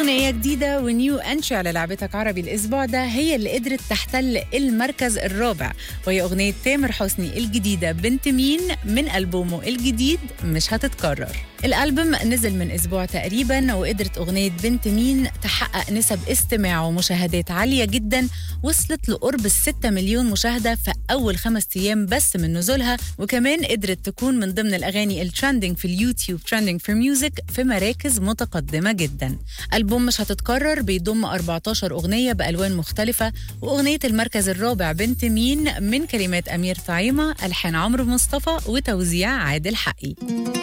أغنية جديدة ونيو أنتري على لعبتك عربي الأسبوع ده هي اللي قدرت تحتل المركز الرابع وهي أغنية تامر حسني الجديدة بنت مين من ألبومه الجديد مش هتتكرر الألبوم نزل من أسبوع تقريبا وقدرت أغنية بنت مين تحقق نسب استماع ومشاهدات عالية جدا وصلت لقرب الستة مليون مشاهدة في أول خمس أيام بس من نزولها وكمان قدرت تكون من ضمن الأغاني الترندنج في اليوتيوب ترندنج في ميوزك في مراكز متقدمة جدا ألبوم مش هتتكرر بيضم 14 أغنية بألوان مختلفة وأغنية المركز الرابع بنت مين من كلمات أمير طعيمة ألحان عمرو مصطفى وتوزيع عادل حقي